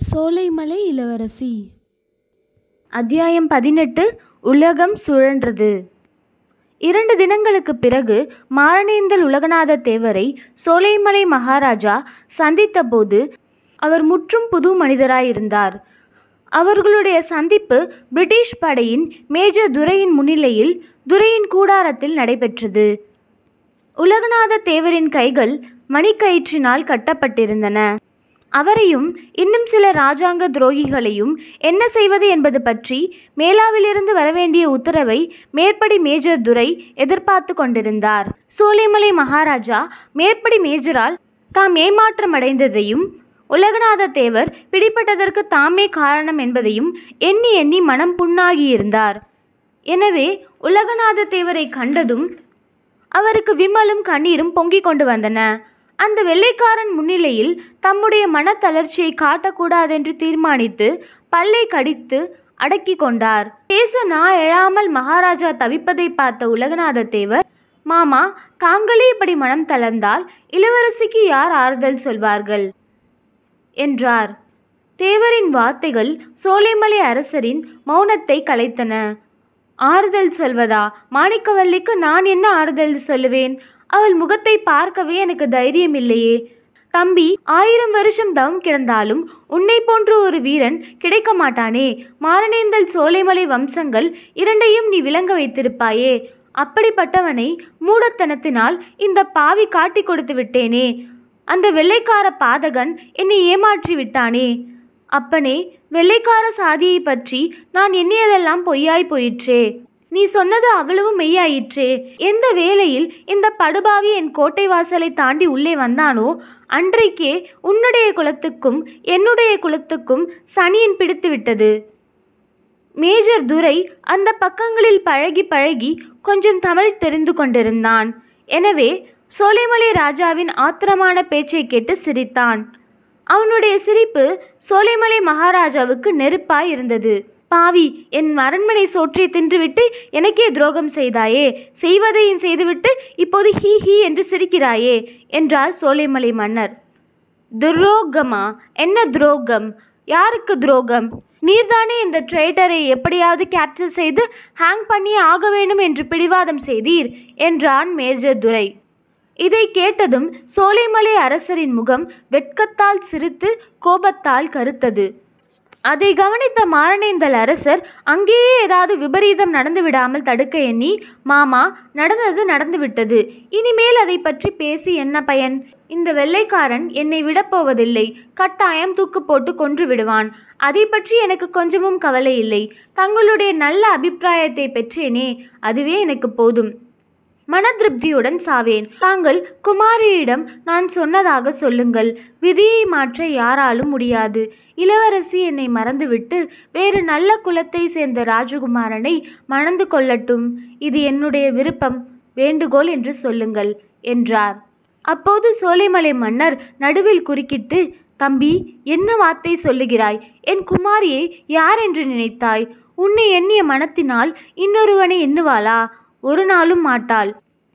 சோலைமலை இளவரசி அத்தியாயம் பதினெட்டு உலகம் சுழன்றது இரண்டு தினங்களுக்குப் பிறகு மாரணேந்தல் உலகநாத தேவரை சோலைமலை மகாராஜா சந்தித்தபோது அவர் முற்றும் புது மனிதராயிருந்தார் அவர்களுடைய சந்திப்பு பிரிட்டிஷ் படையின் மேஜர் துரையின் முன்னிலையில் துரையின் கூடாரத்தில் நடைபெற்றது உலகநாத தேவரின் கைகள் மணிக்கயிற்றினால் கட்டப்பட்டிருந்தன அவரையும் இன்னும் சில ராஜாங்க துரோகிகளையும் என்ன செய்வது என்பது பற்றி மேலாவிலிருந்து வரவேண்டிய உத்தரவை மேற்படி மேஜர் துரை எதிர்பார்த்து கொண்டிருந்தார் சோலைமலை மகாராஜா மேற்படி மேஜரால் தாம் ஏமாற்றமடைந்ததையும் உலகநாத தேவர் பிடிபட்டதற்கு தாமே காரணம் என்பதையும் எண்ணி எண்ணி மனம் புண்ணாகியிருந்தார் எனவே உலகநாத தேவரை கண்டதும் அவருக்கு விம்மலும் கண்ணீரும் பொங்கிக் கொண்டு வந்தன அந்த வெள்ளைக்காரன் முன்னிலையில் தம்முடைய மனத்தளர்ச்சியை காட்டக்கூடாதென்று தீர்மானித்து பல்லை கடித்து அடக்கி கொண்டார் பேச நா எழாமல் மகாராஜா தவிப்பதை பார்த்த உலகநாத தேவர் மாமா தாங்களே இப்படி மனம் தளர்ந்தால் இளவரசிக்கு யார் ஆறுதல் சொல்வார்கள் என்றார் தேவரின் வார்த்தைகள் சோலைமலை அரசரின் மௌனத்தை கலைத்தன ஆறுதல் சொல்வதா மாணிக்கவல்லிக்கு நான் என்ன ஆறுதல் சொல்லுவேன் அவள் முகத்தை பார்க்கவே எனக்கு தைரியம் இல்லையே தம்பி ஆயிரம் வருஷம் தவம் கிடந்தாலும் உன்னை போன்ற ஒரு வீரன் கிடைக்க மாட்டானே மாரணேந்தல் சோலைமலை வம்சங்கள் இரண்டையும் நீ விளங்க வைத்திருப்பாயே அப்படிப்பட்டவனை மூடத்தனத்தினால் இந்த பாவி காட்டி கொடுத்து விட்டேனே அந்த வெள்ளைக்கார பாதகன் என்னை ஏமாற்றி விட்டானே அப்பனே வெள்ளைக்கார சாதியை பற்றி நான் எண்ணியதெல்லாம் பொய்யாய் போயிற்றே நீ சொன்னது அவ்வளவு மெய்யாயிற்றே எந்த வேளையில் இந்த படுபாவி என் கோட்டை வாசலை தாண்டி உள்ளே வந்தானோ அன்றைக்கே உன்னுடைய குலத்துக்கும் என்னுடைய குலத்துக்கும் சனியன் பிடித்து விட்டது மேஜர் துரை அந்த பக்கங்களில் பழகி பழகி கொஞ்சம் தமிழ் தெரிந்து கொண்டிருந்தான் எனவே சோலைமலை ராஜாவின் ஆத்திரமான பேச்சை கேட்டு சிரித்தான் அவனுடைய சிரிப்பு சோலைமலை மகாராஜாவுக்கு நெருப்பாய் இருந்தது பாவி என் அரண்மனை சோற்றை தின்றுவிட்டு எனக்கே துரோகம் செய்தாயே செய்வதையும் செய்துவிட்டு இப்போது ஹீ ஹீ என்று சிரிக்கிறாயே என்றார் சோலைமலை மன்னர் துரோகமா என்ன துரோகம் யாருக்கு துரோகம் நீர்தானே இந்த ட்ரேட்டரை எப்படியாவது கேப்சர் செய்து ஹேங் பண்ணி ஆக வேண்டும் என்று பிடிவாதம் செய்தீர் என்றான் மேஜர் துரை இதை கேட்டதும் சோலைமலை அரசரின் முகம் வெட்கத்தால் சிரித்து கோபத்தால் கருத்தது அதை கவனித்த மாரணேந்தல் அரசர் அங்கேயே ஏதாவது விபரீதம் நடந்து விடாமல் தடுக்க எண்ணி மாமா நடந்தது நடந்துவிட்டது இனிமேல் அதை பற்றி பேசி என்ன பயன் இந்த வெள்ளைக்காரன் என்னை விடப்போவதில்லை கட்டாயம் தூக்கு போட்டு கொன்று விடுவான் அதை பற்றி எனக்கு கொஞ்சமும் கவலை இல்லை தங்களுடைய நல்ல அபிப்பிராயத்தை பெற்றேனே அதுவே எனக்கு போதும் மனதிருப்தியுடன் சாவேன் தாங்கள் குமாரியிடம் நான் சொன்னதாக சொல்லுங்கள் விதியை மாற்ற யாராலும் முடியாது இளவரசி என்னை மறந்துவிட்டு வேறு நல்ல குலத்தை சேர்ந்த ராஜகுமாரனை மணந்து கொள்ளட்டும் இது என்னுடைய விருப்பம் வேண்டுகோள் என்று சொல்லுங்கள் என்றார் அப்போது சோலைமலை மன்னர் நடுவில் குறுக்கிட்டு தம்பி என்ன வார்த்தை சொல்லுகிறாய் என் குமாரியை யார் என்று நினைத்தாய் உன்னை எண்ணிய மனத்தினால் இன்னொருவனை எண்ணுவாளா ஒரு நாளும் மாட்டாள்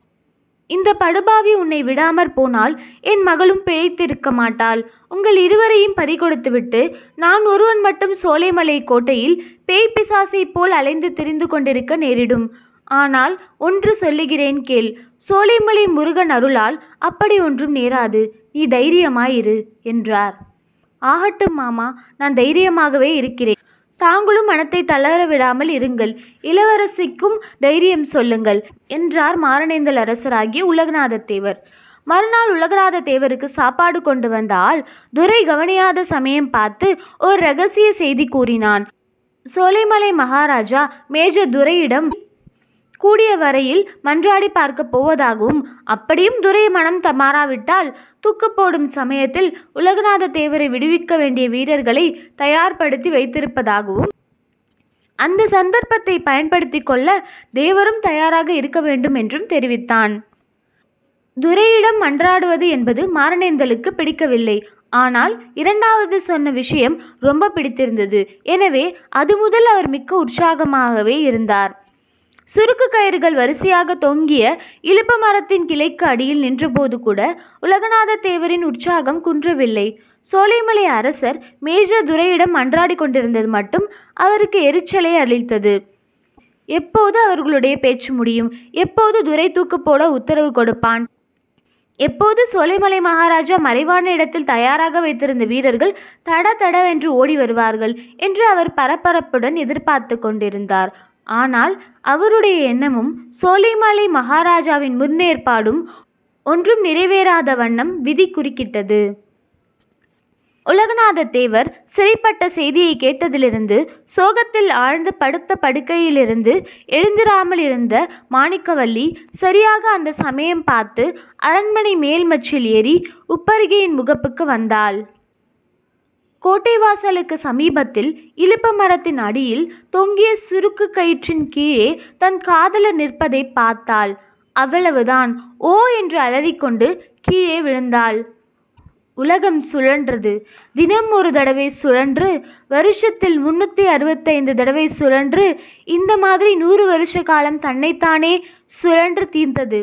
இந்த படுபாவி உன்னை விடாமற் போனால் என் மகளும் பிழைத்திருக்க மாட்டாள் உங்கள் இருவரையும் பறிகொடுத்துவிட்டு நான் ஒருவன் மட்டும் சோலைமலை கோட்டையில் பேய் பிசாசை போல் அலைந்து திரிந்து கொண்டிருக்க நேரிடும் ஆனால் ஒன்று சொல்லுகிறேன் கேள் சோலைமலை முருகன் அருளால் அப்படி ஒன்றும் நேராது நீ தைரியமாயிரு என்றார் ஆகட்டும் மாமா நான் தைரியமாகவே இருக்கிறேன் தாங்களும் மனத்தை தளர விடாமல் இருங்கள் இளவரசிக்கும் தைரியம் சொல்லுங்கள் என்றார் மாரணேந்தல் அரசராகிய உலகநாத தேவர் மறுநாள் உலகநாத தேவருக்கு சாப்பாடு கொண்டு வந்த ஆள் துரை கவனியாத சமயம் பார்த்து ஒரு ரகசிய செய்தி கூறினான் சோலைமலை மகாராஜா மேஜர் துரையிடம் கூடிய வரையில் மன்றாடி பார்க்க போவதாகவும் அப்படியும் துரை மனம் தமாறாவிட்டால் தூக்கு போடும் சமயத்தில் உலகநாத தேவரை விடுவிக்க வேண்டிய வீரர்களை தயார்படுத்தி வைத்திருப்பதாகவும் அந்த சந்தர்ப்பத்தை பயன்படுத்தி கொள்ள தேவரும் தயாராக இருக்க வேண்டும் என்றும் தெரிவித்தான் துரையிடம் மன்றாடுவது என்பது மாரணேந்தலுக்கு பிடிக்கவில்லை ஆனால் இரண்டாவது சொன்ன விஷயம் ரொம்ப பிடித்திருந்தது எனவே அது முதல் அவர் மிக்க உற்சாகமாகவே இருந்தார் சுருக்கு கயிறுகள் வரிசையாக தொங்கிய இலுப்ப மரத்தின் கிளைக்கு அடியில் நின்றபோது கூட உலகநாத தேவரின் உற்சாகம் குன்றவில்லை சோலைமலை அரசர் மேஜர் துரையிடம் மன்றாடி கொண்டிருந்தது மட்டும் அவருக்கு எரிச்சலை அளித்தது எப்போது அவர்களுடைய பேச்சு முடியும் எப்போது துரை தூக்கு போட உத்தரவு கொடுப்பான் எப்போது சோலைமலை மகாராஜா மறைவான இடத்தில் தயாராக வைத்திருந்த வீரர்கள் தட தடவென்று ஓடி வருவார்கள் என்று அவர் பரபரப்புடன் எதிர்பார்த்து கொண்டிருந்தார் ஆனால் அவருடைய எண்ணமும் சோலைமலை மகாராஜாவின் முன்னேற்பாடும் ஒன்றும் நிறைவேறாத வண்ணம் விதி குறுக்கிட்டது உலகநாத தேவர் சிறைப்பட்ட செய்தியை கேட்டதிலிருந்து சோகத்தில் ஆழ்ந்து படுத்த படுக்கையிலிருந்து எழுந்திராமல் இருந்த மாணிக்கவல்லி சரியாக அந்த சமயம் பார்த்து அரண்மனை மேல்மச்சில் ஏறி உப்பருகையின் முகப்புக்கு வந்தாள் கோட்டை வாசலுக்கு சமீபத்தில் இலுப்ப மரத்தின் அடியில் தொங்கிய சுருக்கு கயிற்றின் கீழே தன் காதலர் நிற்பதை பார்த்தாள் அவ்வளவுதான் ஓ என்று அலறிக்கொண்டு கீழே விழுந்தாள் உலகம் சுழன்றது தினம் ஒரு தடவை சுழன்று வருஷத்தில் முன்னூற்றி அறுபத்தைந்து தடவை சுழன்று இந்த மாதிரி நூறு வருஷ காலம் தன்னைத்தானே சுழன்று தீர்ந்தது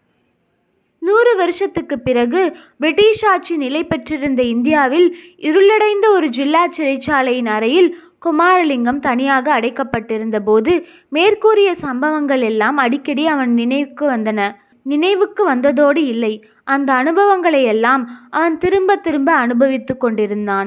நூறு வருஷத்துக்கு பிறகு பிரிட்டிஷ் ஆட்சி நிலை பெற்றிருந்த இந்தியாவில் இருளடைந்த ஒரு ஜில்லா சிறைச்சாலையின் அறையில் குமாரலிங்கம் தனியாக அடைக்கப்பட்டிருந்த போது மேற்கூறிய சம்பவங்கள் எல்லாம் அடிக்கடி அவன் நினைவுக்கு வந்தன நினைவுக்கு வந்ததோடு இல்லை அந்த அனுபவங்களை எல்லாம் அவன் திரும்ப திரும்ப அனுபவித்து கொண்டிருந்தான்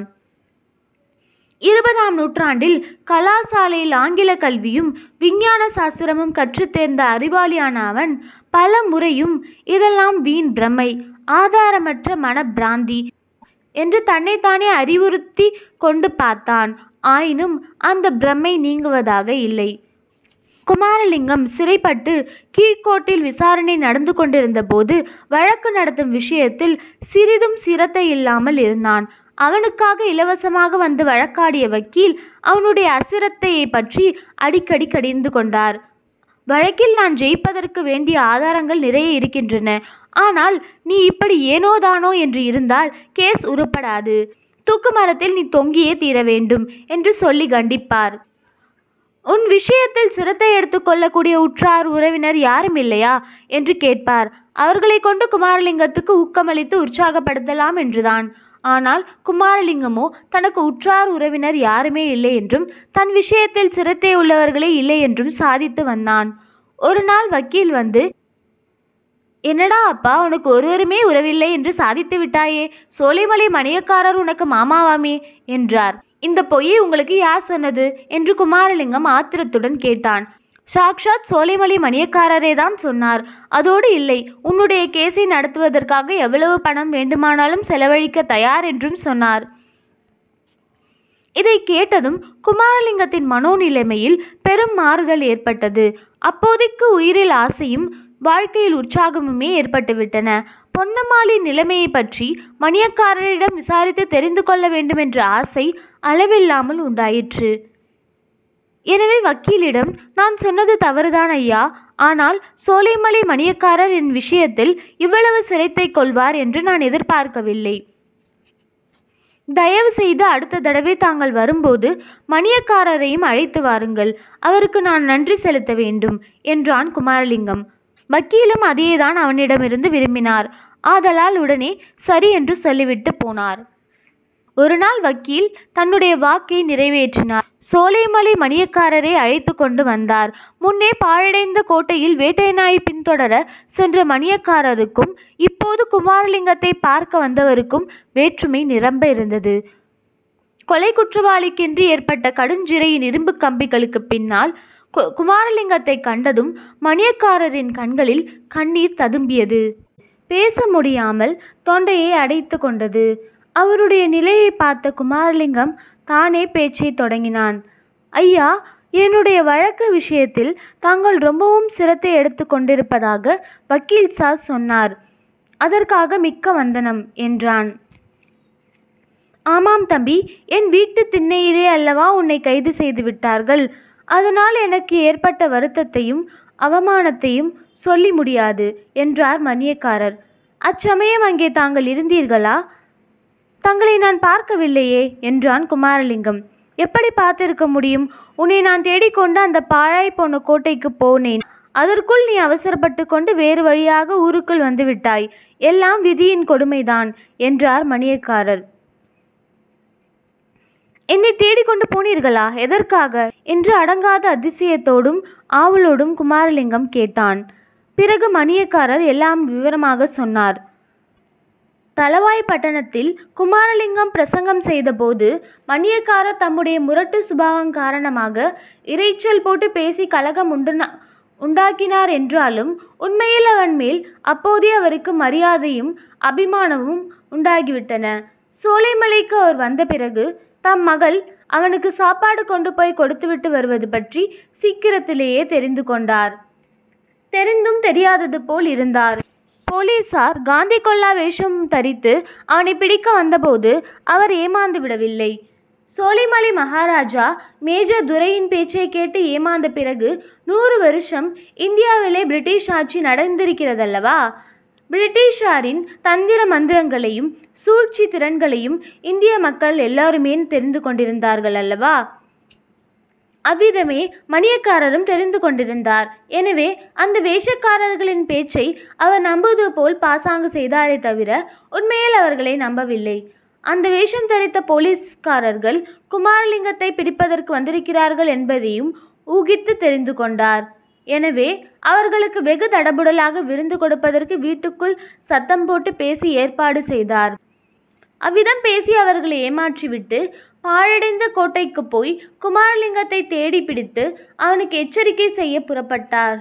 இருபதாம் நூற்றாண்டில் கலாசாலையில் ஆங்கில கல்வியும் விஞ்ஞான சாஸ்திரமும் கற்றுத் தேர்ந்த அறிவாளியான அவன் பல முறையும் இதெல்லாம் வீண் பிரமை ஆதாரமற்ற மனப்பிராந்தி என்று தன்னைத்தானே அறிவுறுத்தி கொண்டு பார்த்தான் ஆயினும் அந்த பிரமை நீங்குவதாக இல்லை குமாரலிங்கம் சிறைப்பட்டு கீழ்கோட்டில் விசாரணை நடந்து கொண்டிருந்த போது வழக்கு நடத்தும் விஷயத்தில் சிறிதும் சிரத்தை இல்லாமல் இருந்தான் அவனுக்காக இலவசமாக வந்து வழக்காடிய வக்கீல் அவனுடைய அசிரத்தையை பற்றி அடிக்கடி கடிந்து கொண்டார் வழக்கில் நான் ஜெயிப்பதற்கு வேண்டிய ஆதாரங்கள் நிறைய இருக்கின்றன ஆனால் நீ இப்படி ஏனோதானோ என்று இருந்தால் கேஸ் உருப்படாது தூக்கு மரத்தில் நீ தொங்கியே தீர வேண்டும் என்று சொல்லி கண்டிப்பார் உன் விஷயத்தில் சிரத்தை எடுத்துக்கொள்ளக்கூடிய உற்றார் உறவினர் யாரும் இல்லையா என்று கேட்பார் அவர்களை கொண்டு குமாரலிங்கத்துக்கு ஊக்கமளித்து உற்சாகப்படுத்தலாம் என்றுதான் ஆனால் குமாரலிங்கமோ தனக்கு உற்றார் உறவினர் யாருமே இல்லை என்றும் தன் விஷயத்தில் சிரத்தை உள்ளவர்களே இல்லை என்றும் சாதித்து வந்தான் ஒரு நாள் வக்கீல் வந்து என்னடா அப்பா உனக்கு ஒருவருமே உறவில்லை என்று சாதித்து விட்டாயே சோலைமலை மணியக்காரர் உனக்கு மாமாவாமே என்றார் இந்த பொய்யை உங்களுக்கு யார் சொன்னது என்று குமாரலிங்கம் ஆத்திரத்துடன் கேட்டான் சாக்ஷாத் சோலைமலை மணியக்காரரே தான் சொன்னார் அதோடு இல்லை உன்னுடைய கேஸை நடத்துவதற்காக எவ்வளவு பணம் வேண்டுமானாலும் செலவழிக்க தயார் என்றும் சொன்னார் இதை கேட்டதும் குமாரலிங்கத்தின் மனோநிலைமையில் பெரும் மாறுதல் ஏற்பட்டது அப்போதைக்கு உயிரில் ஆசையும் வாழ்க்கையில் உற்சாகமுமே ஏற்பட்டுவிட்டன பொன்னம்மாளின் நிலைமையை பற்றி மணியக்காரரிடம் விசாரித்து தெரிந்து கொள்ள வேண்டுமென்ற ஆசை அளவில்லாமல் உண்டாயிற்று எனவே வக்கீலிடம் நான் சொன்னது தவறுதான் ஐயா ஆனால் சோலைமலை மணியக்காரர் என் விஷயத்தில் இவ்வளவு சிரத்தை கொள்வார் என்று நான் எதிர்பார்க்கவில்லை தயவு செய்து அடுத்த தடவை தாங்கள் வரும்போது மணியக்காரரையும் அழைத்து வாருங்கள் அவருக்கு நான் நன்றி செலுத்த வேண்டும் என்றான் குமாரலிங்கம் வக்கீலும் அதேதான் அவனிடமிருந்து விரும்பினார் ஆதலால் உடனே சரி என்று சொல்லிவிட்டு போனார் ஒரு நாள் வக்கீல் தன்னுடைய வாக்கை நிறைவேற்றினார் சோலைமலை மணியக்காரரை அழைத்து கொண்டு வந்தார் முன்னே பாழடைந்த கோட்டையில் வேட்டை நாய் பின்தொடர சென்ற மணியக்காரருக்கும் இப்போது குமாரலிங்கத்தை பார்க்க வந்தவருக்கும் வேற்றுமை நிரம்ப இருந்தது கொலை குற்றவாளிக்கென்று ஏற்பட்ட கடுஞ்சிறையின் இரும்பு கம்பிகளுக்கு பின்னால் கு- குமாரலிங்கத்தை கண்டதும் மணியக்காரரின் கண்களில் கண்ணீர் ததும்பியது பேச முடியாமல் தொண்டையை அடைத்து கொண்டது அவருடைய நிலையை பார்த்த குமாரலிங்கம் தானே பேச்சை தொடங்கினான் ஐயா என்னுடைய வழக்கு விஷயத்தில் தாங்கள் ரொம்பவும் சிரத்தை எடுத்து கொண்டிருப்பதாக வக்கீல் சார் சொன்னார் அதற்காக மிக்க வந்தனம் என்றான் ஆமாம் தம்பி என் வீட்டு திண்ணையிலே அல்லவா உன்னை கைது செய்து விட்டார்கள் அதனால் எனக்கு ஏற்பட்ட வருத்தத்தையும் அவமானத்தையும் சொல்லி முடியாது என்றார் மணியக்காரர் அச்சமயம் அங்கே தாங்கள் இருந்தீர்களா தங்களை நான் பார்க்கவில்லையே என்றான் குமாரலிங்கம் எப்படி பார்த்திருக்க முடியும் உன்னை நான் தேடிக்கொண்டு அந்த பாழாய் போன கோட்டைக்கு போனேன் அதற்குள் நீ அவசரப்பட்டு கொண்டு வேறு வழியாக ஊருக்குள் வந்து விட்டாய் எல்லாம் விதியின் கொடுமைதான் என்றார் மணியக்காரர் என்னை தேடிக்கொண்டு போனீர்களா எதற்காக என்று அடங்காத அதிசயத்தோடும் ஆவலோடும் குமாரலிங்கம் கேட்டான் பிறகு மணியக்காரர் எல்லாம் விவரமாக சொன்னார் தளவாய் பட்டணத்தில் குமாரலிங்கம் பிரசங்கம் செய்தபோது மணியக்காரர் தம்முடைய முரட்டு சுபாவம் காரணமாக இரைச்சல் போட்டு பேசி கலகம் உண்டுனா உண்டாக்கினார் என்றாலும் உண்மையில் அவன் மேல் அப்போதே அவருக்கு மரியாதையும் அபிமானமும் உண்டாகிவிட்டன சோலைமலைக்கு அவர் வந்த பிறகு தம் மகள் அவனுக்கு சாப்பாடு கொண்டு போய் கொடுத்துவிட்டு வருவது பற்றி சீக்கிரத்திலேயே தெரிந்து கொண்டார் தெரிந்தும் தெரியாதது போல் இருந்தார் போலீசார் காந்தி கொல்லா வேஷம் தரித்து அவனை பிடிக்க வந்தபோது அவர் ஏமாந்து விடவில்லை சோலைமலை மகாராஜா மேஜர் துரையின் பேச்சை கேட்டு ஏமாந்த பிறகு நூறு வருஷம் இந்தியாவிலே பிரிட்டிஷ் ஆட்சி நடந்திருக்கிறதல்லவா பிரிட்டிஷாரின் தந்திர மந்திரங்களையும் சூழ்ச்சி திறன்களையும் இந்திய மக்கள் எல்லாருமே தெரிந்து கொண்டிருந்தார்கள் அல்லவா அவ்விதமே மணியக்காரரும் தெரிந்து கொண்டிருந்தார் எனவே அந்த வேஷக்காரர்களின் பேச்சை அவர் நம்புவது போல் பாசாங்கு செய்தாரே தவிர உண்மையில் அவர்களை நம்பவில்லை அந்த வேஷம் தரித்த போலீஸ்காரர்கள் குமாரலிங்கத்தை பிடிப்பதற்கு வந்திருக்கிறார்கள் என்பதையும் ஊகித்து தெரிந்து கொண்டார் எனவே அவர்களுக்கு வெகு தடபுடலாக விருந்து கொடுப்பதற்கு வீட்டுக்குள் சத்தம் போட்டு பேசி ஏற்பாடு செய்தார் அவ்விதம் பேசி அவர்களை ஏமாற்றிவிட்டு பாழடைந்த கோட்டைக்கு போய் குமாரலிங்கத்தை தேடி பிடித்து அவனுக்கு எச்சரிக்கை செய்ய புறப்பட்டார்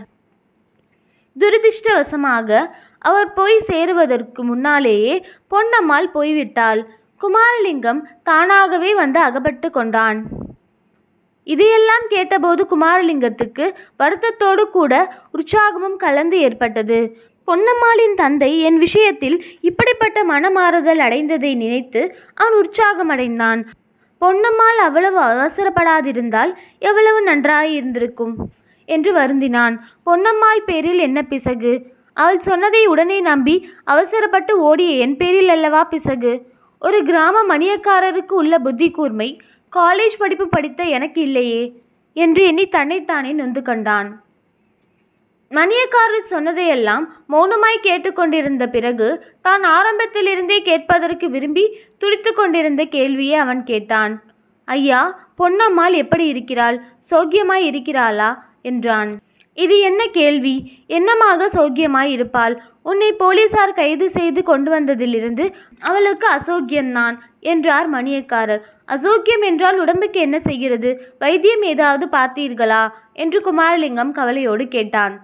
துரதிர்ஷ்டவசமாக அவர் போய் சேருவதற்கு முன்னாலேயே பொன்னம்மாள் போய்விட்டாள் குமாரலிங்கம் தானாகவே வந்து அகப்பட்டு கொண்டான் இதையெல்லாம் கேட்டபோது குமாரலிங்கத்துக்கு வருத்தத்தோடு கூட உற்சாகமும் கலந்து ஏற்பட்டது பொன்னம்மாளின் தந்தை என் விஷயத்தில் இப்படிப்பட்ட மனமாறுதல் அடைந்ததை நினைத்து அவன் உற்சாகமடைந்தான் பொன்னம்மாள் அவ்வளவு அவசரப்படாதிருந்தால் எவ்வளவு நன்றாயிருந்திருக்கும் என்று வருந்தினான் பொன்னம்மாள் பேரில் என்ன பிசகு அவள் சொன்னதை உடனே நம்பி அவசரப்பட்டு ஓடிய என் பேரில் அல்லவா பிசகு ஒரு கிராம மணியக்காரருக்கு உள்ள புத்தி கூர்மை காலேஜ் படிப்பு படித்த எனக்கு இல்லையே என்று எண்ணி தன்னைத்தானே நொந்து கண்டான் மணியக்காரர் சொன்னதையெல்லாம் மௌனமாய் கேட்டுக்கொண்டிருந்த பிறகு தான் ஆரம்பத்திலிருந்தே கேட்பதற்கு விரும்பி துடித்து கொண்டிருந்த கேள்வியை அவன் கேட்டான் ஐயா பொன்னம்மாள் எப்படி இருக்கிறாள் சௌக்கியமாய் இருக்கிறாளா என்றான் இது என்ன கேள்வி என்னமாக சௌக்கியமாய் இருப்பாள் உன்னை போலீசார் கைது செய்து கொண்டு வந்ததிலிருந்து அவளுக்கு அசௌக்கியம்தான் என்றார் மணியக்காரர் அசௌக்கியம் என்றால் உடம்புக்கு என்ன செய்கிறது வைத்தியம் ஏதாவது பார்த்தீர்களா என்று குமாரலிங்கம் கவலையோடு கேட்டான்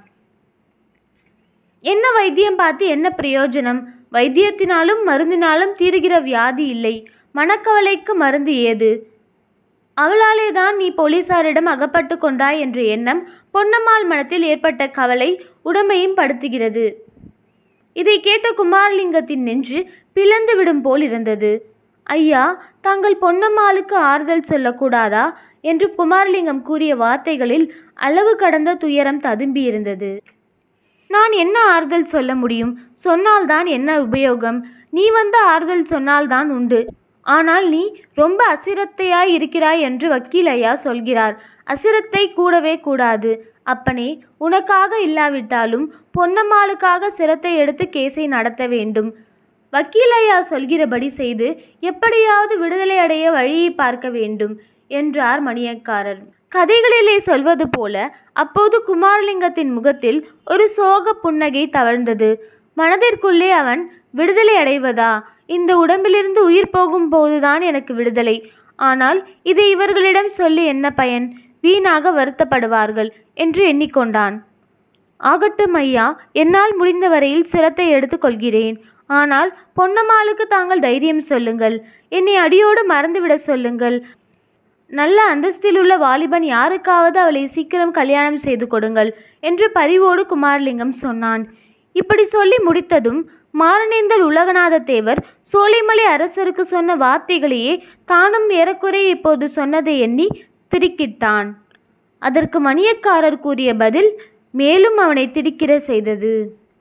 என்ன வைத்தியம் பார்த்து என்ன பிரயோஜனம் வைத்தியத்தினாலும் மருந்தினாலும் தீருகிற வியாதி இல்லை மனக்கவலைக்கு மருந்து ஏது அவளாலே தான் நீ போலீசாரிடம் அகப்பட்டு கொண்டாய் என்ற எண்ணம் பொன்னம்மாள் மனத்தில் ஏற்பட்ட கவலை உடம்பையும் படுத்துகிறது இதை கேட்ட குமாரலிங்கத்தின் நெஞ்சு பிளந்து விடும் போல் இருந்தது ஐயா தாங்கள் பொன்னம்மாளுக்கு ஆறுதல் சொல்லக்கூடாதா என்று குமாரலிங்கம் கூறிய வார்த்தைகளில் அளவு கடந்த துயரம் ததும்பியிருந்தது நான் என்ன ஆறுதல் சொல்ல முடியும் சொன்னால்தான் என்ன உபயோகம் நீ வந்து ஆறுதல் சொன்னால்தான் உண்டு ஆனால் நீ ரொம்ப அசிரத்தையாய் இருக்கிறாய் என்று வக்கீல் ஐயா சொல்கிறார் அசிரத்தை கூடவே கூடாது அப்பனே உனக்காக இல்லாவிட்டாலும் பொன்னம்மாளுக்காக சிரத்தை எடுத்து கேஸை நடத்த வேண்டும் வக்கீல் ஐயா சொல்கிறபடி செய்து எப்படியாவது விடுதலை அடைய வழியை பார்க்க வேண்டும் என்றார் மணியக்காரர் கதைகளிலே சொல்வது போல அப்போது குமாரலிங்கத்தின் முகத்தில் ஒரு சோக புன்னகை தவழ்ந்தது மனதிற்குள்ளே அவன் விடுதலை அடைவதா இந்த உடம்பிலிருந்து உயிர் போகும் போதுதான் எனக்கு விடுதலை ஆனால் இதை இவர்களிடம் சொல்லி என்ன பயன் வீணாக வருத்தப்படுவார்கள் என்று எண்ணிக்கொண்டான் ஆகட்டும் ஐயா என்னால் முடிந்த வரையில் சிரத்தை எடுத்துக்கொள்கிறேன் ஆனால் பொன்னம்மாளுக்கு தாங்கள் தைரியம் சொல்லுங்கள் என்னை அடியோடு மறந்துவிட சொல்லுங்கள் நல்ல அந்தஸ்திலுள்ள வாலிபன் யாருக்காவது அவளை சீக்கிரம் கல்யாணம் செய்து கொடுங்கள் என்று பரிவோடு குமாரலிங்கம் சொன்னான் இப்படி சொல்லி முடித்ததும் மாரணேந்தல் உலகநாத தேவர் சோலைமலை அரசருக்கு சொன்ன வார்த்தைகளையே தானும் ஏறக்குறைய இப்போது சொன்னதை எண்ணி திடுக்கிட்டான் அதற்கு மணியக்காரர் கூறிய பதில் மேலும் அவனை திடுக்கிட செய்தது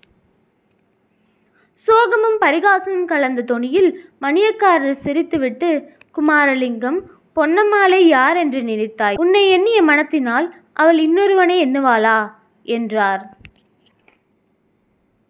சோகமும் பரிகாசமும் கலந்த தொனியில் மணியக்காரர் சிரித்துவிட்டு குமாரலிங்கம் பொன்னம்மாளை யார் என்று நினைத்தாய் உன்னை எண்ணிய மனத்தினால் அவள் இன்னொருவனை எண்ணுவாளா என்றார்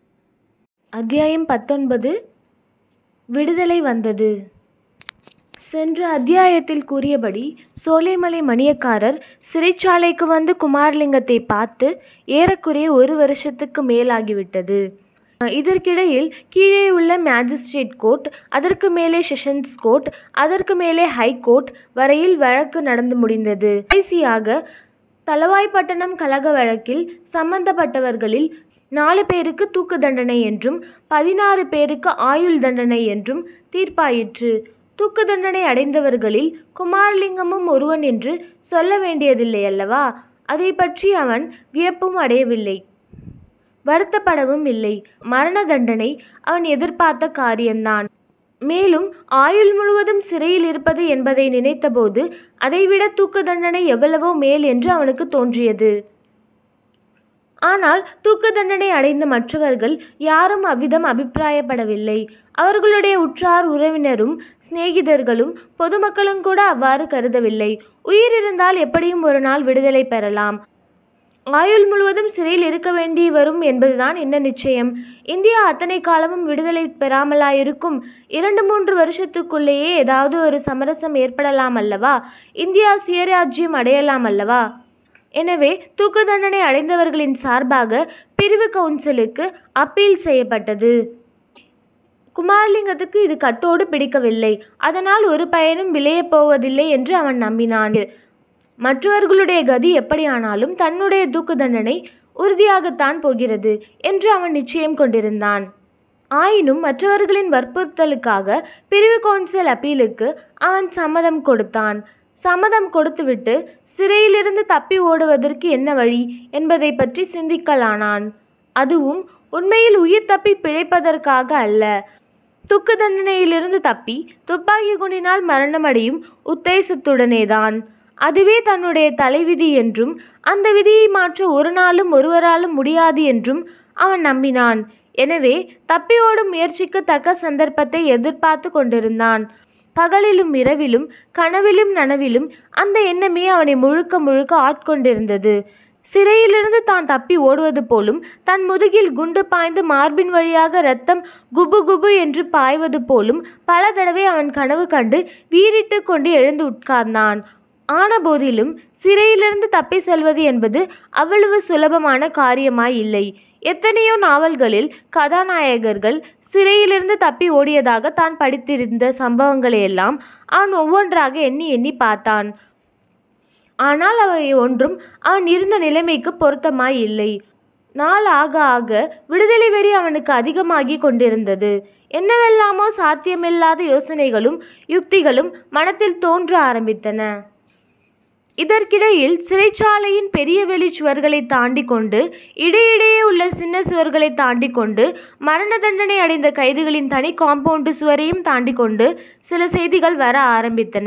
அத்தியாயம் பத்தொன்பது விடுதலை வந்தது சென்ற அத்தியாயத்தில் கூறியபடி சோலைமலை மணியக்காரர் சிறைச்சாலைக்கு வந்து குமாரலிங்கத்தை பார்த்து ஏறக்குறைய ஒரு வருஷத்துக்கு மேலாகிவிட்டது இதற்கிடையில் கீழே உள்ள மேஜிஸ்ட்ரேட் கோர்ட் அதற்கு மேலே செஷன்ஸ் கோர்ட் அதற்கு மேலே ஹை கோர்ட் வரையில் வழக்கு நடந்து முடிந்தது கடைசியாக தளவாய்ப்பட்டணம் கலக வழக்கில் சம்பந்தப்பட்டவர்களில் நாலு பேருக்கு தூக்கு தண்டனை என்றும் பதினாறு பேருக்கு ஆயுள் தண்டனை என்றும் தீர்ப்பாயிற்று தூக்கு தண்டனை அடைந்தவர்களில் குமாரலிங்கமும் ஒருவன் என்று சொல்ல வேண்டியதில்லை அல்லவா அதை பற்றி அவன் வியப்பும் அடையவில்லை வருத்தப்படவும் இல்லை மரண தண்டனை அவன் எதிர்பார்த்த காரியம்தான் மேலும் ஆயுள் முழுவதும் சிறையில் இருப்பது என்பதை நினைத்தபோது அதைவிட தூக்கு தண்டனை எவ்வளவோ மேல் என்று அவனுக்கு தோன்றியது ஆனால் தூக்கு தண்டனை அடைந்த மற்றவர்கள் யாரும் அவ்விதம் அபிப்பிராயப்படவில்லை அவர்களுடைய உற்றார் உறவினரும் சிநேகிதர்களும் பொதுமக்களும் கூட அவ்வாறு கருதவில்லை உயிர் இருந்தால் எப்படியும் ஒரு நாள் விடுதலை பெறலாம் ஆயுள் முழுவதும் சிறையில் இருக்க வேண்டி வரும் என்பதுதான் என்ன நிச்சயம் இந்தியா அத்தனை காலமும் விடுதலை பெறாமலாயிருக்கும் இரண்டு மூன்று வருஷத்துக்குள்ளேயே ஏதாவது ஒரு சமரசம் ஏற்படலாம் அல்லவா இந்தியா சுயராஜ்யம் அடையலாம் அல்லவா எனவே தூக்கு தண்டனை அடைந்தவர்களின் சார்பாக பிரிவு கவுன்சிலுக்கு அப்பீல் செய்யப்பட்டது குமாரலிங்கத்துக்கு இது கட்டோடு பிடிக்கவில்லை அதனால் ஒரு பயனும் விளையப் போவதில்லை என்று அவன் நம்பினான் மற்றவர்களுடைய கதி எப்படியானாலும் தன்னுடைய தூக்கு தண்டனை உறுதியாகத்தான் போகிறது என்று அவன் நிச்சயம் கொண்டிருந்தான் ஆயினும் மற்றவர்களின் வற்புறுத்தலுக்காக பிரிவு கவுன்சில் அப்பீலுக்கு அவன் சம்மதம் கொடுத்தான் சம்மதம் கொடுத்துவிட்டு சிறையிலிருந்து தப்பி ஓடுவதற்கு என்ன வழி என்பதை பற்றி சிந்திக்கலானான் அதுவும் உண்மையில் உயிர் தப்பி பிழைப்பதற்காக அல்ல துக்கு தண்டனையிலிருந்து தப்பி துப்பாக்கி குண்டினால் மரணமடையும் உத்தேசத்துடனேதான் அதுவே தன்னுடைய தலைவிதி என்றும் அந்த விதியை மாற்ற ஒரு நாளும் ஒருவராலும் முடியாது என்றும் அவன் நம்பினான் எனவே தப்பி ஓடும் முயற்சிக்கு தக்க சந்தர்ப்பத்தை எதிர்பார்த்து கொண்டிருந்தான் பகலிலும் இரவிலும் கனவிலும் நனவிலும் அந்த எண்ணமே அவனை முழுக்க முழுக்க ஆட்கொண்டிருந்தது சிறையிலிருந்து தான் தப்பி ஓடுவது போலும் தன் முதுகில் குண்டு பாய்ந்து மார்பின் வழியாக இரத்தம் குபு குபு என்று பாய்வது போலும் பல தடவை அவன் கனவு கண்டு வீறிட்டு கொண்டு எழுந்து உட்கார்ந்தான் ஆன போதிலும் சிறையிலிருந்து தப்பி செல்வது என்பது அவ்வளவு சுலபமான காரியமாய் இல்லை எத்தனையோ நாவல்களில் கதாநாயகர்கள் சிறையிலிருந்து தப்பி ஓடியதாக தான் படித்திருந்த சம்பவங்களையெல்லாம் அவன் ஒவ்வொன்றாக எண்ணி எண்ணி பார்த்தான் ஆனால் அவை ஒன்றும் அவன் இருந்த நிலைமைக்கு பொருத்தமாய் இல்லை நாள் ஆக ஆக விடுதலை வெறி அவனுக்கு அதிகமாகி கொண்டிருந்தது என்னவெல்லாமோ சாத்தியமில்லாத யோசனைகளும் யுக்திகளும் மனத்தில் தோன்ற ஆரம்பித்தன இதற்கிடையில் சிறைச்சாலையின் பெரிய வெளி சுவர்களை தாண்டி கொண்டு இடையிடையே உள்ள சின்ன சுவர்களை தாண்டி கொண்டு மரண தண்டனை அடைந்த கைதிகளின் தனி காம்பவுண்டு சுவரையும் தாண்டி கொண்டு சில செய்திகள் வர ஆரம்பித்தன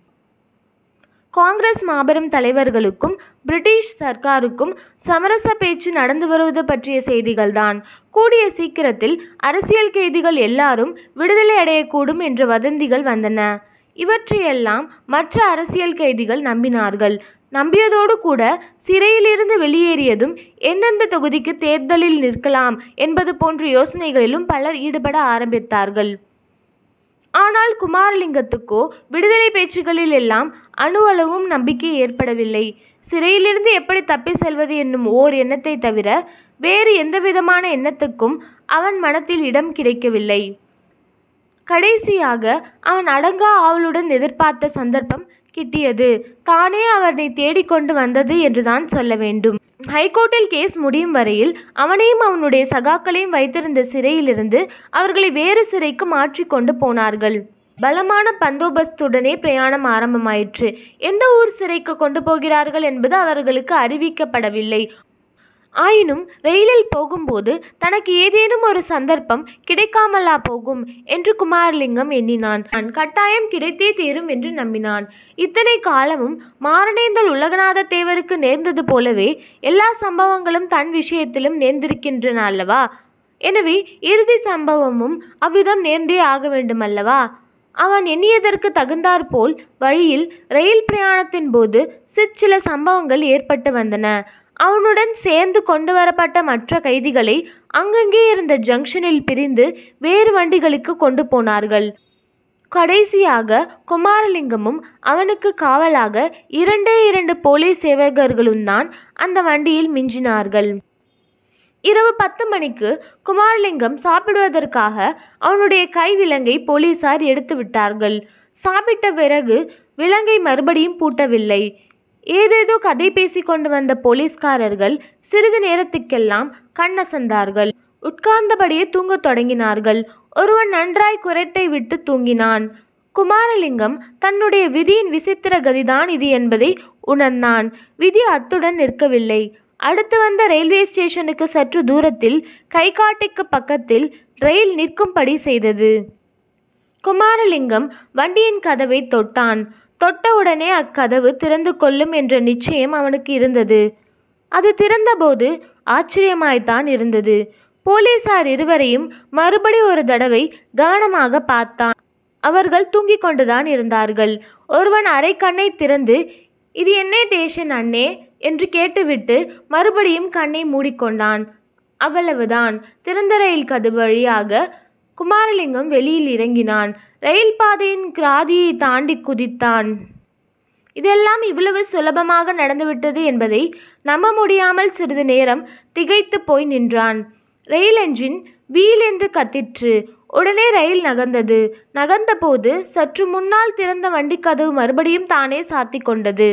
காங்கிரஸ் மாபெரும் தலைவர்களுக்கும் பிரிட்டிஷ் சர்க்காருக்கும் சமரச பேச்சு நடந்து வருவது பற்றிய செய்திகள்தான் கூடிய சீக்கிரத்தில் அரசியல் கைதிகள் எல்லாரும் விடுதலை அடையக்கூடும் என்ற வதந்திகள் வந்தன இவற்றையெல்லாம் மற்ற அரசியல் கைதிகள் நம்பினார்கள் நம்பியதோடு கூட சிறையிலிருந்து வெளியேறியதும் எந்தெந்த தொகுதிக்கு தேர்தலில் நிற்கலாம் என்பது போன்ற யோசனைகளிலும் பலர் ஈடுபட ஆரம்பித்தார்கள் ஆனால் குமாரலிங்கத்துக்கோ விடுதலை பேச்சுகளில் எல்லாம் அணுவளவும் நம்பிக்கை ஏற்படவில்லை சிறையிலிருந்து எப்படி தப்பி செல்வது என்னும் ஓர் எண்ணத்தை தவிர வேறு எந்தவிதமான எண்ணத்துக்கும் அவன் மனத்தில் இடம் கிடைக்கவில்லை கடைசியாக அவன் அடங்கா ஆவலுடன் எதிர்பார்த்த சந்தர்ப்பம் கிட்டியது தானே அவனை தேடிக்கொண்டு வந்தது என்றுதான் சொல்ல வேண்டும் ஹைகோர்ட்டில் கேஸ் முடியும் வரையில் அவனையும் அவனுடைய சகாக்களையும் வைத்திருந்த சிறையிலிருந்து அவர்களை வேறு சிறைக்கு மாற்றி கொண்டு போனார்கள் பலமான பந்தோபஸ்துடனே பிரயாணம் ஆரம்பமாயிற்று எந்த ஊர் சிறைக்கு கொண்டு போகிறார்கள் என்பது அவர்களுக்கு அறிவிக்கப்படவில்லை ஆயினும் ரயிலில் போகும்போது தனக்கு ஏதேனும் ஒரு சந்தர்ப்பம் கிடைக்காமலா போகும் என்று குமாரலிங்கம் எண்ணினான் நான் கட்டாயம் கிடைத்தே தீரும் என்று நம்பினான் இத்தனை காலமும் மாரணேந்தல் உலகநாத தேவருக்கு நேர்ந்தது போலவே எல்லா சம்பவங்களும் தன் விஷயத்திலும் நேர்ந்திருக்கின்றன அல்லவா எனவே இறுதி சம்பவமும் அவ்விதம் நேர்ந்தே ஆக வேண்டும் அல்லவா அவன் எண்ணியதற்கு தகுந்தாற்போல் வழியில் ரயில் பிரயாணத்தின் போது சிற்சில சம்பவங்கள் ஏற்பட்டு வந்தன அவனுடன் சேர்ந்து கொண்டு வரப்பட்ட மற்ற கைதிகளை அங்கங்கே இருந்த ஜங்ஷனில் பிரிந்து வேறு வண்டிகளுக்கு கொண்டு போனார்கள் கடைசியாக குமாரலிங்கமும் அவனுக்கு காவலாக இரண்டே இரண்டு போலீஸ் சேவகர்களும் தான் அந்த வண்டியில் மிஞ்சினார்கள் இரவு பத்து மணிக்கு குமாரலிங்கம் சாப்பிடுவதற்காக அவனுடைய கை விலங்கை போலீசார் எடுத்து விட்டார்கள் சாப்பிட்ட பிறகு விலங்கை மறுபடியும் பூட்டவில்லை ஏதேதோ கதை பேசிக் கொண்டு வந்த போலீஸ்காரர்கள் சிறிது நேரத்துக்கெல்லாம் கண்ணசந்தார்கள் உட்கார்ந்தபடியே தூங்கத் தொடங்கினார்கள் ஒருவன் நன்றாய் குரட்டை விட்டு தூங்கினான் குமாரலிங்கம் தன்னுடைய விதியின் விசித்திர கதிதான் இது என்பதை உணர்ந்தான் விதி அத்துடன் நிற்கவில்லை அடுத்து வந்த ரயில்வே ஸ்டேஷனுக்கு சற்று தூரத்தில் கைகாட்டிக்கு பக்கத்தில் ரயில் நிற்கும்படி செய்தது குமாரலிங்கம் வண்டியின் கதவை தொட்டான் தொட்டவுடனே அக்கதவு திறந்து கொள்ளும் என்ற நிச்சயம் அவனுக்கு இருந்தது அது திறந்தபோது ஆச்சரியமாய்த்தான் இருந்தது போலீசார் இருவரையும் மறுபடி ஒரு தடவை கவனமாக பார்த்தான் அவர்கள் தூங்கிக் கொண்டுதான் இருந்தார்கள் ஒருவன் அரை கண்ணை திறந்து இது என்ன டேஷன் அண்ணே என்று கேட்டுவிட்டு மறுபடியும் கண்ணை மூடிக்கொண்டான் அவ்வளவுதான் திறந்த ரயில் கதவு வழியாக குமாரலிங்கம் வெளியில் இறங்கினான் ரயில் பாதையின் கிராதியை தாண்டி குதித்தான் இதெல்லாம் இவ்வளவு சுலபமாக நடந்துவிட்டது என்பதை நம்ப முடியாமல் சிறிது நேரம் திகைத்து போய் நின்றான் ரயில் என்ஜின் வீல் என்று கத்திற்று உடனே ரயில் நகர்ந்தது நகர்ந்தபோது சற்று முன்னால் திறந்த வண்டிக் கதவு மறுபடியும் தானே சாத்திக் கொண்டது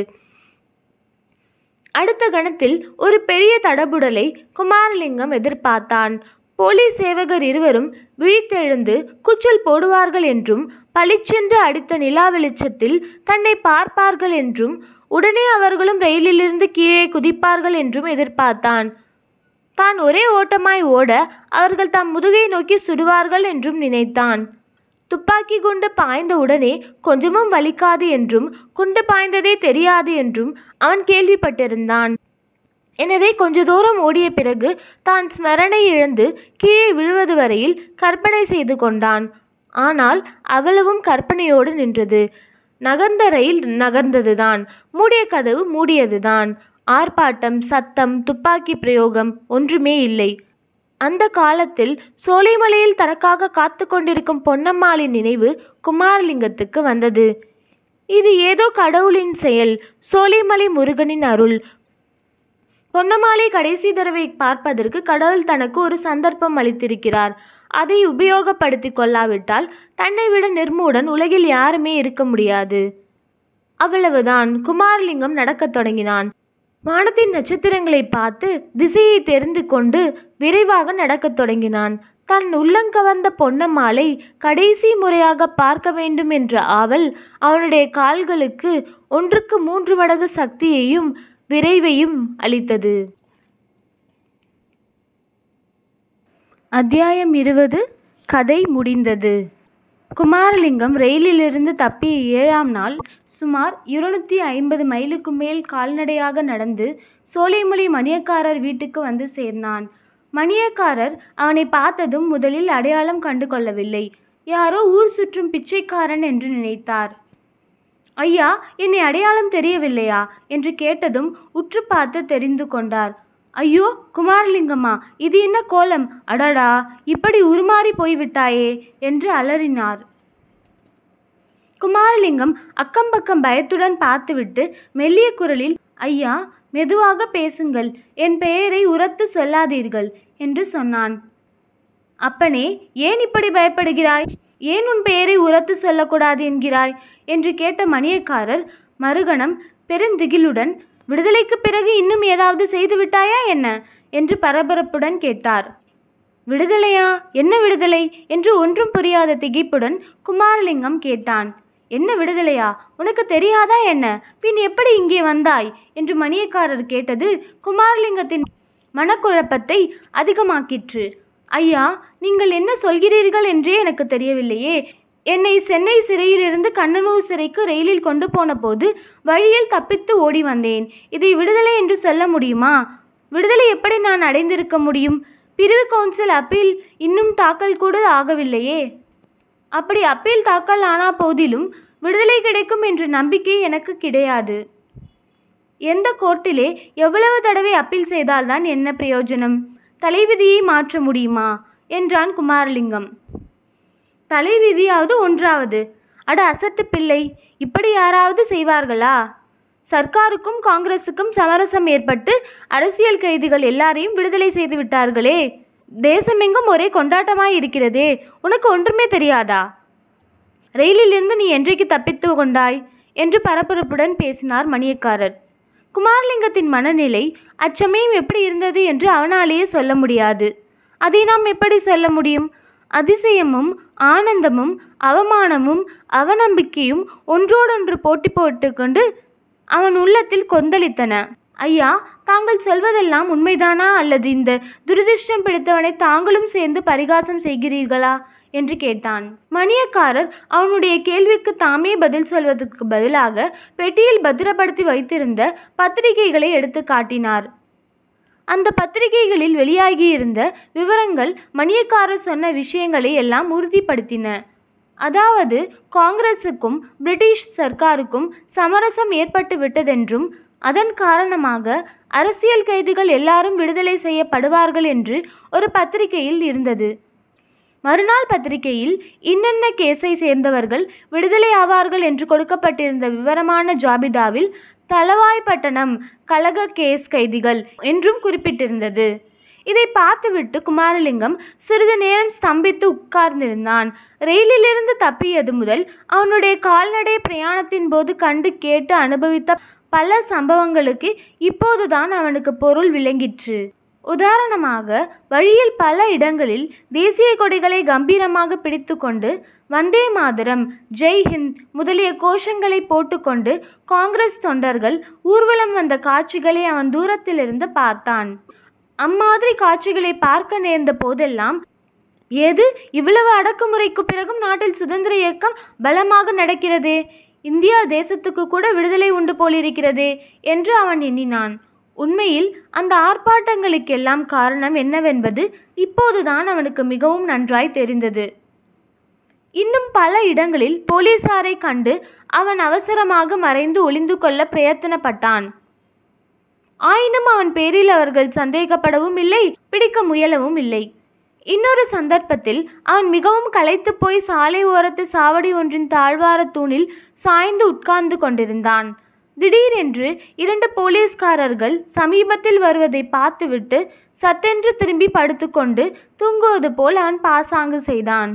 அடுத்த கணத்தில் ஒரு பெரிய தடபுடலை குமாரலிங்கம் எதிர்பார்த்தான் போலீஸ் சேவகர் இருவரும் விழித்தெழுந்து கூச்சல் போடுவார்கள் என்றும் பளிச்சென்று அடித்த நிலா வெளிச்சத்தில் தன்னை பார்ப்பார்கள் என்றும் உடனே அவர்களும் ரயிலிலிருந்து கீழே குதிப்பார்கள் என்றும் எதிர்பார்த்தான் தான் ஒரே ஓட்டமாய் ஓட அவர்கள் தம் முதுகை நோக்கி சுடுவார்கள் என்றும் நினைத்தான் துப்பாக்கி குண்டு பாய்ந்த உடனே கொஞ்சமும் வலிக்காது என்றும் குண்டு பாய்ந்ததே தெரியாது என்றும் அவன் கேள்விப்பட்டிருந்தான் எனவே கொஞ்ச தூரம் ஓடிய பிறகு தான் ஸ்மரணை இழந்து கீழே விழுவது வரையில் கற்பனை செய்து கொண்டான் ஆனால் அவ்வளவும் கற்பனையோடு நின்றது நகர்ந்த ரயில் நகர்ந்ததுதான் மூடிய கதவு மூடியதுதான் ஆர்ப்பாட்டம் சத்தம் துப்பாக்கி பிரயோகம் ஒன்றுமே இல்லை அந்த காலத்தில் சோலைமலையில் தனக்காக காத்து கொண்டிருக்கும் பொன்னம்மாளின் நினைவு குமாரலிங்கத்துக்கு வந்தது இது ஏதோ கடவுளின் செயல் சோலைமலை முருகனின் அருள் பொன்னம்மாளை கடைசி தடவை பார்ப்பதற்கு கடவுள் தனக்கு ஒரு சந்தர்ப்பம் அளித்திருக்கிறார் அதை உபயோகப்படுத்திக் கொள்ளாவிட்டால் தன்னை விட நிர்மூடன் உலகில் யாருமே இருக்க முடியாது அவ்வளவுதான் குமாரலிங்கம் நடக்கத் தொடங்கினான் வானத்தின் நட்சத்திரங்களை பார்த்து திசையை தெரிந்து கொண்டு விரைவாக நடக்கத் தொடங்கினான் தன் உள்ளங்கவர்ந்த பொன்னம்மாளை கடைசி முறையாக பார்க்க வேண்டும் என்ற ஆவல் அவனுடைய கால்களுக்கு ஒன்றுக்கு மூன்று மடங்கு சக்தியையும் விரைவையும் அளித்தது அத்தியாயம் இருபது கதை முடிந்தது குமாரலிங்கம் ரயிலிலிருந்து தப்பிய ஏழாம் நாள் சுமார் இருநூற்றி ஐம்பது மைலுக்கு மேல் கால்நடையாக நடந்து சோலைமொழி மணியக்காரர் வீட்டுக்கு வந்து சேர்ந்தான் மணியக்காரர் அவனை பார்த்ததும் முதலில் அடையாளம் கண்டு கொள்ளவில்லை யாரோ ஊர் சுற்றும் பிச்சைக்காரன் என்று நினைத்தார் ஐயா என்னை அடையாளம் தெரியவில்லையா என்று கேட்டதும் உற்று பார்த்து தெரிந்து கொண்டார் ஐயோ குமாரலிங்கம்மா இது என்ன கோலம் அடடா இப்படி உருமாறி போய்விட்டாயே என்று அலறினார் குமாரலிங்கம் அக்கம் பக்கம் பயத்துடன் பார்த்துவிட்டு மெல்லிய குரலில் ஐயா மெதுவாக பேசுங்கள் என் பெயரை உரத்து சொல்லாதீர்கள் என்று சொன்னான் அப்பனே ஏன் இப்படி பயப்படுகிறாய் ஏன் உன் பெயரை உரத்து சொல்லக்கூடாது என்கிறாய் என்று கேட்ட மணியக்காரர் மறுகணம் பெருந்திகிலுடன் விடுதலைக்கு பிறகு இன்னும் ஏதாவது செய்து விட்டாயா என்ன என்று பரபரப்புடன் கேட்டார் விடுதலையா என்ன விடுதலை என்று ஒன்றும் புரியாத திகைப்புடன் குமாரலிங்கம் கேட்டான் என்ன விடுதலையா உனக்கு தெரியாதா என்ன பின் எப்படி இங்கே வந்தாய் என்று மணியக்காரர் கேட்டது குமாரலிங்கத்தின் மனக்குழப்பத்தை அதிகமாக்கிற்று ஐயா நீங்கள் என்ன சொல்கிறீர்கள் என்றே எனக்கு தெரியவில்லையே என்னை சென்னை சிறையிலிருந்து கண்ணனூர் சிறைக்கு ரயிலில் கொண்டு போன போது வழியில் தப்பித்து ஓடி வந்தேன் இதை விடுதலை என்று சொல்ல முடியுமா விடுதலை எப்படி நான் அடைந்திருக்க முடியும் பிரிவு கவுன்சில் அப்பீல் இன்னும் தாக்கல் கூட ஆகவில்லையே அப்படி அப்பீல் தாக்கல் ஆனா போதிலும் விடுதலை கிடைக்கும் என்ற நம்பிக்கை எனக்கு கிடையாது எந்த கோர்ட்டிலே எவ்வளவு தடவை அப்பீல் செய்தால்தான் என்ன பிரயோஜனம் தலைவிதியை மாற்ற முடியுமா என்றான் குமாரலிங்கம் தலைவிதியாவது ஒன்றாவது அட அசட்டு பிள்ளை இப்படி யாராவது செய்வார்களா சர்க்காருக்கும் காங்கிரசுக்கும் சமரசம் ஏற்பட்டு அரசியல் கைதிகள் எல்லாரையும் விடுதலை செய்து விட்டார்களே தேசமெங்கும் ஒரே கொண்டாட்டமாய் இருக்கிறதே உனக்கு ஒன்றுமே தெரியாதா ரயிலிலிருந்து நீ என்றைக்கு தப்பித்து கொண்டாய் என்று பரபரப்புடன் பேசினார் மணியக்காரர் குமாரலிங்கத்தின் மனநிலை அச்சமயம் எப்படி இருந்தது என்று அவனாலேயே சொல்ல முடியாது அதை நாம் எப்படி சொல்ல முடியும் அதிசயமும் ஆனந்தமும் அவமானமும் அவநம்பிக்கையும் ஒன்றோடொன்று போட்டி போட்டுக்கொண்டு அவன் உள்ளத்தில் கொந்தளித்தன ஐயா தாங்கள் சொல்வதெல்லாம் உண்மைதானா அல்லது இந்த துரதிர்ஷ்டம் பிடித்தவனை தாங்களும் சேர்ந்து பரிகாசம் செய்கிறீர்களா என்று கேட்டான் மணியக்காரர் அவனுடைய கேள்விக்கு தாமே பதில் சொல்வதற்கு பதிலாக பெட்டியில் பத்திரப்படுத்தி வைத்திருந்த பத்திரிகைகளை எடுத்து காட்டினார் அந்த பத்திரிகைகளில் வெளியாகியிருந்த விவரங்கள் மணியக்காரர் சொன்ன விஷயங்களை எல்லாம் உறுதிப்படுத்தின அதாவது காங்கிரசுக்கும் பிரிட்டிஷ் சர்க்காருக்கும் சமரசம் ஏற்பட்டு விட்டதென்றும் அதன் காரணமாக அரசியல் கைதிகள் எல்லாரும் விடுதலை செய்யப்படுவார்கள் என்று ஒரு பத்திரிகையில் இருந்தது மறுநாள் பத்திரிகையில் இன்னென்ன கேஸை சேர்ந்தவர்கள் விடுதலை ஆவார்கள் என்று கொடுக்கப்பட்டிருந்த விவரமான ஜாபிதாவில் தளவாய்பட்டணம் கலக கேஸ் கைதிகள் என்றும் குறிப்பிட்டிருந்தது இதை பார்த்துவிட்டு குமாரலிங்கம் சிறிது நேரம் ஸ்தம்பித்து உட்கார்ந்திருந்தான் ரயிலிலிருந்து தப்பியது முதல் அவனுடைய கால்நடை பிரயாணத்தின் போது கண்டு கேட்டு அனுபவித்த பல சம்பவங்களுக்கு இப்போதுதான் அவனுக்கு பொருள் விளங்கிற்று உதாரணமாக வழியில் பல இடங்களில் தேசிய கொடிகளை கம்பீரமாக பிடித்துக்கொண்டு வந்தே மாதரம் ஜெய் ஹிந்த் முதலிய கோஷங்களை போட்டுக்கொண்டு காங்கிரஸ் தொண்டர்கள் ஊர்வலம் வந்த காட்சிகளை அவன் தூரத்திலிருந்து பார்த்தான் அம்மாதிரி காட்சிகளை பார்க்க நேர்ந்த போதெல்லாம் ஏது இவ்வளவு அடக்குமுறைக்கு பிறகும் நாட்டில் சுதந்திர இயக்கம் பலமாக நடக்கிறதே இந்தியா தேசத்துக்கு கூட விடுதலை உண்டு போலிருக்கிறதே என்று அவன் எண்ணினான் உண்மையில் அந்த ஆர்ப்பாட்டங்களுக்கெல்லாம் காரணம் என்னவென்பது இப்போதுதான் அவனுக்கு மிகவும் நன்றாய் தெரிந்தது இன்னும் பல இடங்களில் போலீசாரை கண்டு அவன் அவசரமாக மறைந்து ஒளிந்து கொள்ள பிரயத்தனப்பட்டான் ஆயினும் அவன் பேரில் அவர்கள் சந்தேகப்படவும் இல்லை பிடிக்க முயலவும் இல்லை இன்னொரு சந்தர்ப்பத்தில் அவன் மிகவும் களைத்து போய் சாலை ஓரத்து சாவடி ஒன்றின் தாழ்வார தூணில் சாய்ந்து உட்கார்ந்து கொண்டிருந்தான் திடீரென்று இரண்டு போலீஸ்காரர்கள் சமீபத்தில் வருவதை பார்த்துவிட்டு சட்டென்று திரும்பி படுத்துக்கொண்டு தூங்குவது போல் அவன் பாசாங்கு செய்தான்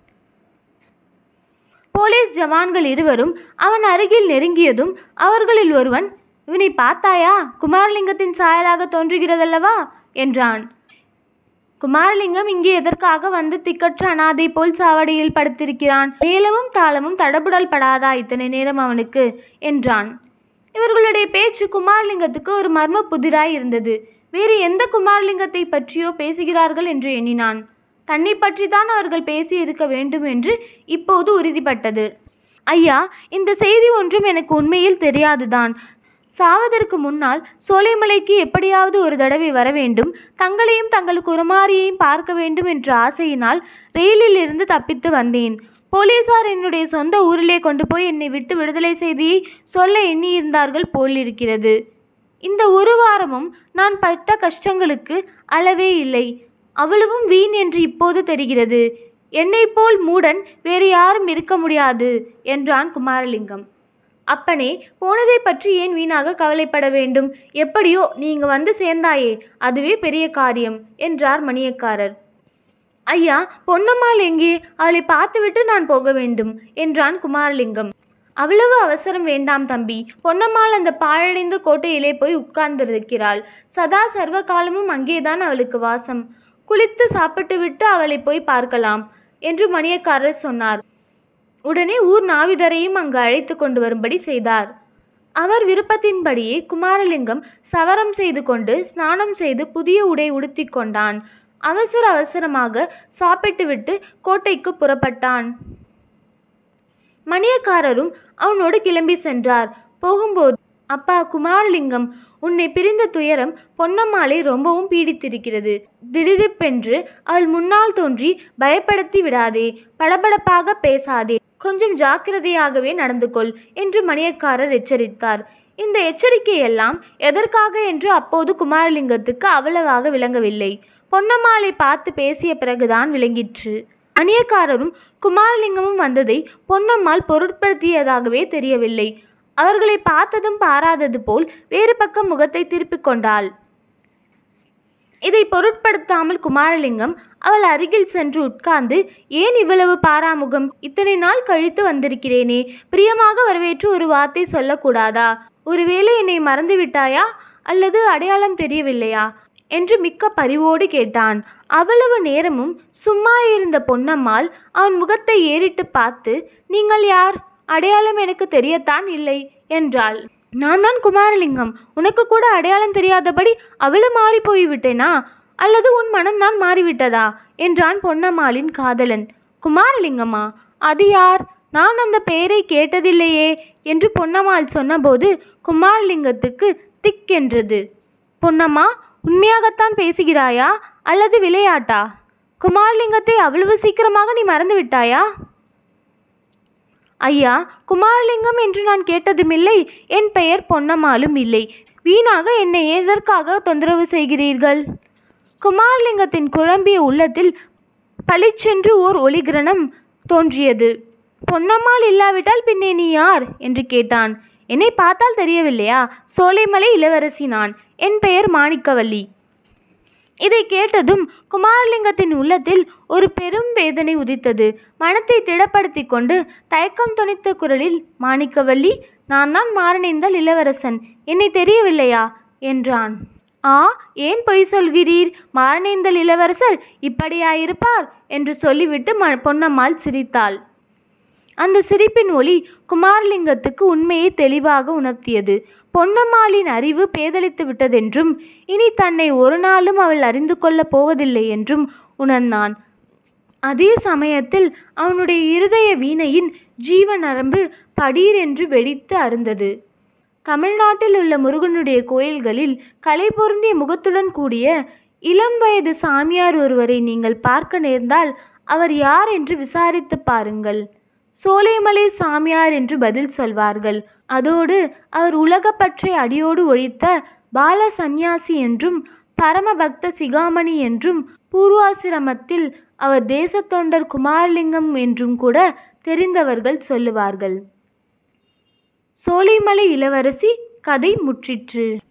போலீஸ் ஜவான்கள் இருவரும் அவன் அருகில் நெருங்கியதும் அவர்களில் ஒருவன் இவனை பார்த்தாயா குமாரலிங்கத்தின் சாயலாக தோன்றுகிறதல்லவா என்றான் குமாரலிங்கம் இங்கே எதற்காக வந்து திக்கற்ற அனாதை போல் சாவடியில் படுத்திருக்கிறான் மேலமும் தாளமும் தடபுடல் படாதா இத்தனை நேரம் அவனுக்கு என்றான் இவர்களுடைய பேச்சு குமாரலிங்கத்துக்கு ஒரு மர்ம புதிராய் இருந்தது வேறு எந்த குமாரலிங்கத்தை பற்றியோ பேசுகிறார்கள் என்று எண்ணினான் தன்னை பற்றித்தான் அவர்கள் பேசி இருக்க வேண்டும் என்று இப்போது உறுதிப்பட்டது ஐயா இந்த செய்தி ஒன்றும் எனக்கு உண்மையில் தெரியாதுதான் சாவதற்கு முன்னால் சோலைமலைக்கு எப்படியாவது ஒரு தடவை வர வேண்டும் தங்களையும் தங்கள் குருமாரியையும் பார்க்க வேண்டும் என்ற ஆசையினால் ரயிலில் இருந்து தப்பித்து வந்தேன் போலீசார் என்னுடைய சொந்த ஊரிலே கொண்டு போய் என்னை விட்டு விடுதலை செய்தியை சொல்ல எண்ணியிருந்தார்கள் போலிருக்கிறது இந்த ஒரு வாரமும் நான் பட்ட கஷ்டங்களுக்கு அளவே இல்லை அவ்வளவும் வீண் என்று இப்போது தெரிகிறது என்னைப் போல் மூடன் வேறு யாரும் இருக்க முடியாது என்றான் குமாரலிங்கம் அப்பனே போனதை பற்றி ஏன் வீணாக கவலைப்பட வேண்டும் எப்படியோ நீங்க வந்து சேர்ந்தாயே அதுவே பெரிய காரியம் என்றார் மணியக்காரர் ஐயா பொன்னம்மாள் எங்கே அவளை பார்த்துவிட்டு நான் போக வேண்டும் என்றான் குமாரலிங்கம் அவ்வளவு அவசரம் வேண்டாம் தம்பி பொன்னம்மாள் அந்த பாழடைந்த கோட்டையிலே போய் உட்கார்ந்திருக்கிறாள் சதா சர்வ காலமும் அங்கேதான் அவளுக்கு வாசம் குளித்து சாப்பிட்டு விட்டு அவளை போய் பார்க்கலாம் என்று மணியக்காரர் சொன்னார் உடனே ஊர் நாவிதரையும் அங்கு அழைத்து கொண்டு வரும்படி செய்தார் அவர் விருப்பத்தின்படியே குமாரலிங்கம் சவரம் செய்து கொண்டு ஸ்நானம் செய்து புதிய உடை உடுத்தி கொண்டான் அவசர அவசரமாக சாப்பிட்டுவிட்டு கோட்டைக்கு புறப்பட்டான் மணியக்காரரும் அவனோடு கிளம்பி சென்றார் போகும்போது அப்பா குமாரலிங்கம் உன்னை பிரிந்த துயரம் பொன்னம்மாளை ரொம்பவும் பீடித்திருக்கிறது திடுதிப்பென்று அவள் முன்னால் தோன்றி பயப்படுத்தி விடாதே படபடப்பாக பேசாதே கொஞ்சம் ஜாக்கிரதையாகவே நடந்து கொள் என்று மணியக்காரர் எச்சரித்தார் இந்த எச்சரிக்கையெல்லாம் எதற்காக என்று அப்போது குமாரலிங்கத்துக்கு அவ்வளவாக விளங்கவில்லை பொன்னம்மாளை பார்த்து பேசிய பிறகுதான் விளங்கிற்று அணியக்காரரும் குமாரலிங்கமும் வந்ததை பொன்னம்மாள் பொருட்படுத்தியதாகவே தெரியவில்லை அவர்களை பார்த்ததும் பாராதது போல் வேறு பக்கம் முகத்தை திருப்பிக் கொண்டாள் இதை பொருட்படுத்தாமல் குமாரலிங்கம் அவள் அருகில் சென்று உட்கார்ந்து ஏன் இவ்வளவு பாராமுகம் இத்தனை நாள் கழித்து வந்திருக்கிறேனே பிரியமாக வரவேற்று ஒரு வார்த்தை சொல்லக்கூடாதா ஒருவேளை என்னை மறந்து விட்டாயா அல்லது அடையாளம் தெரியவில்லையா என்று மிக்க பரிவோடு கேட்டான் அவ்வளவு நேரமும் சும்மா இருந்த பொன்னம்மாள் அவன் முகத்தை ஏறிட்டு பார்த்து நீங்கள் யார் அடையாளம் எனக்கு தெரியத்தான் இல்லை என்றாள் நான் தான் குமாரலிங்கம் உனக்கு கூட அடையாளம் தெரியாதபடி அவளும் மாறி போய்விட்டேனா அல்லது உன் மனம்தான் மாறிவிட்டதா என்றான் பொன்னம்மாளின் காதலன் குமாரலிங்கமா அது யார் நான் அந்த பெயரை கேட்டதில்லையே என்று பொன்னம்மாள் சொன்னபோது குமாரலிங்கத்துக்கு திக்கென்றது பொன்னம்மா உண்மையாகத்தான் பேசுகிறாயா அல்லது விளையாட்டா குமாரலிங்கத்தை அவ்வளவு சீக்கிரமாக நீ மறந்து விட்டாயா ஐயா குமாரலிங்கம் என்று நான் கேட்டதுமில்லை என் பெயர் பொன்னம்மாளும் இல்லை வீணாக என்னை எதற்காக தொந்தரவு செய்கிறீர்கள் குமாரலிங்கத்தின் குழம்பிய உள்ளத்தில் பளிச்சென்று ஓர் ஒளிகிரணம் தோன்றியது பொன்னம்மாள் இல்லாவிட்டால் பின்னே நீ யார் என்று கேட்டான் என்னை பார்த்தால் தெரியவில்லையா சோலைமலை இளவரசி நான் என் பெயர் மாணிக்கவல்லி இதை கேட்டதும் குமாரலிங்கத்தின் உள்ளத்தில் ஒரு பெரும் வேதனை உதித்தது மனத்தை திடப்படுத்தி கொண்டு தயக்கம் துணித்த குரலில் மாணிக்கவல்லி நான் தான் மாறனேந்தல் இளவரசன் என்னை தெரியவில்லையா என்றான் ஆ ஏன் பொய் சொல்கிறீர் மாறனேந்தல் இளவரசர் இப்படியாயிருப்பார் என்று சொல்லிவிட்டு ம பொன்னம்மாள் சிரித்தாள் அந்த சிரிப்பின் ஒளி குமாரலிங்கத்துக்கு உண்மையை தெளிவாக உணர்த்தியது பொன்னம்மாளின் அறிவு பேதலித்து விட்டதென்றும் இனி தன்னை ஒரு நாளும் அவள் அறிந்து கொள்ளப் போவதில்லை என்றும் உணர்ந்தான் அதே சமயத்தில் அவனுடைய இருதய வீணையின் ஜீவ நரம்பு படீர் என்று வெடித்து அருந்தது தமிழ்நாட்டில் உள்ள முருகனுடைய கோயில்களில் கலை பொருந்திய முகத்துடன் கூடிய இளம் வயது சாமியார் ஒருவரை நீங்கள் பார்க்க நேர்ந்தால் அவர் யார் என்று விசாரித்து பாருங்கள் சோலைமலை சாமியார் என்று பதில் சொல்வார்கள் அதோடு அவர் உலகப்பற்றை அடியோடு ஒழித்த பால சந்நியாசி என்றும் பரமபக்த சிகாமணி என்றும் பூர்வாசிரமத்தில் அவர் தேசத்தொண்டர் குமாரலிங்கம் என்றும் கூட தெரிந்தவர்கள் சொல்லுவார்கள் சோலைமலை இளவரசி கதை முற்றிற்று